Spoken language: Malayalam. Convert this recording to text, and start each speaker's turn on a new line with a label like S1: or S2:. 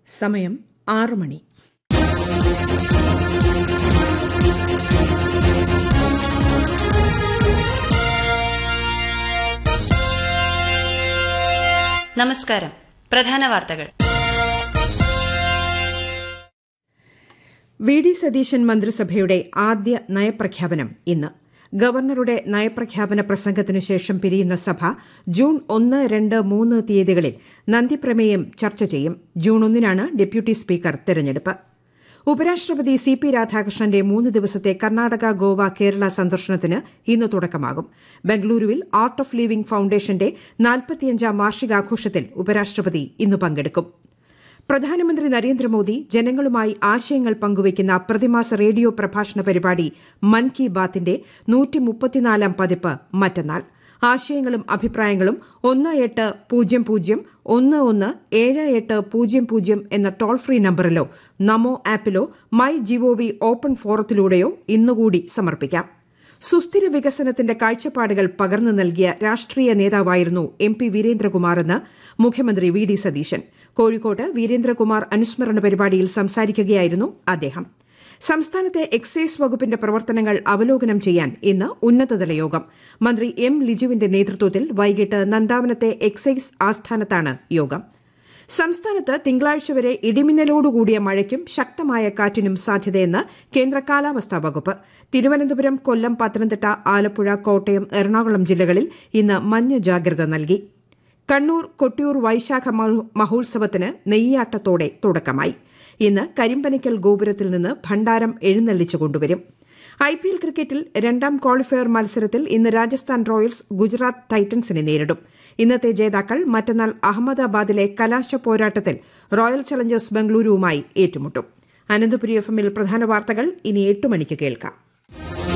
S1: സമയം ആറ് മണി
S2: നമസ്കാരം പ്രധാന വാർത്തകൾ
S1: വി ഡി സതീശൻ മന്ത്രിസഭയുടെ ആദ്യ നയപ്രഖ്യാപനം ഇന്ന് ഗവർണറുടെ നയപ്രഖ്യാപന പ്രസംഗത്തിനു ശേഷം പിരിയുന്ന സഭ ജൂൺ ഒന്ന് രണ്ട് മൂന്ന് തീയതികളിൽ നന്ദിപ്രമേയം ചർച്ച ചെയ്യും ജൂൺ ഒന്നിനാണ് ഡെപ്യൂട്ടി സ്പീക്കർ തെരഞ്ഞെടുപ്പ് ഉപരാഷ്ട്രപതി സി പി രാധാകൃഷ്ണന്റെ മൂന്ന് ദിവസത്തെ കർണാടക ഗോവ കേരള സന്ദർശനത്തിന് ഇന്ന് തുടക്കമാകും ബംഗളൂരുവിൽ ആർട്ട് ഓഫ് ലിവിംഗ് ഫൌണ്ടേഷന്റെ നാൽപ്പത്തിയഞ്ചാം വാർഷികാഘോഷത്തിൽ ഉപരാഷ്ട്രപതി ഇന്ന് പങ്കെടുക്കും പ്രധാനമന്ത്രി നരേന്ദ്രമോദി ജനങ്ങളുമായി ആശയങ്ങൾ പങ്കുവയ്ക്കുന്ന പ്രതിമാസ റേഡിയോ പ്രഭാഷണ പരിപാടി മൻ കി ബാത്തിന്റെ നൂറ്റിമുപ്പത്തിനാലാം പതിപ്പ് മറ്റന്നാൾ ആശയങ്ങളും അഭിപ്രായങ്ങളും ഒന്ന് എട്ട് പൂജ്യം പൂജ്യം ഒന്ന് ഒന്ന് ഏഴ് എട്ട് പൂജ്യം പൂജ്യം എന്ന ടോൾ ഫ്രീ നമ്പറിലോ നമോ ആപ്പിലോ മൈ ജിഒവി ഓപ്പൺ ഫോറത്തിലൂടെയോ ഇന്നുകൂടി സമർപ്പിക്കാം സുസ്ഥിര വികസനത്തിന്റെ കാഴ്ചപ്പാടുകൾ പകർന്നു നൽകിയ രാഷ്ട്രീയ നേതാവായിരുന്നു എം പി വീരേന്ദ്രകുമാറെന്ന് മുഖ്യമന്ത്രി വി ഡി സതീശൻ കോഴിക്കോട്ട് വീരേന്ദ്രകുമാർ അനുസ്മരണ പരിപാടിയിൽ സംസാരിക്കുകയായിരുന്നു അദ്ദേഹം സംസ്ഥാനത്തെ എക്സൈസ് വകുപ്പിന്റെ പ്രവർത്തനങ്ങൾ അവലോകനം ചെയ്യാൻ ഇന്ന് ഉന്നതതല യോഗം മന്ത്രി എം ലിജുവിന്റെ നേതൃത്വത്തിൽ വൈകിട്ട് നന്ദാവനത്തെ എക്സൈസ് ആസ്ഥാനത്താണ് യോഗം സംസ്ഥാനത്ത് തിങ്കളാഴ്ച വരെ ഇടിമിന്നലോടുകൂടിയ മഴയ്ക്കും ശക്തമായ കാറ്റിനും സാധ്യതയെന്ന് കേന്ദ്ര കാലാവസ്ഥാ വകുപ്പ് തിരുവനന്തപുരം കൊല്ലം പത്തനംതിട്ട ആലപ്പുഴ കോട്ടയം എറണാകുളം ജില്ലകളിൽ ഇന്ന് മഞ്ഞ ജാഗ്രത നൽകി കണ്ണൂർ കൊട്ടിയൂർ വൈശാഖ മഹോത്സവത്തിന് നെയ്യാട്ടത്തോടെ തുടക്കമായി ഇന്ന് കരിമ്പനിക്കൽ ഗോപുരത്തിൽ നിന്ന് ഭണ്ഡാരം എഴുന്നള്ളിച്ചു കൊണ്ടുവരും ഐ പി എൽ ക്രിക്കറ്റിൽ രണ്ടാം ക്വാളിഫയർ മത്സരത്തിൽ ഇന്ന് രാജസ്ഥാൻ റോയൽസ് ഗുജറാത്ത് ടൈറ്റൻസിനെ നേരിടും ഇന്നത്തെ ജേതാക്കൾ മറ്റന്നാൾ അഹമ്മദാബാദിലെ കലാശ പോരാട്ടത്തിൽ റോയൽ ചലഞ്ചേഴ്സ് ബംഗളൂരുവുമായി ഏറ്റുമുട്ടും അനന്തപുരി എഫ് എമ്മിൽ പ്രധാന വാർത്തകൾ ഇനി എട്ട് മണിക്ക് കേൾക്കാം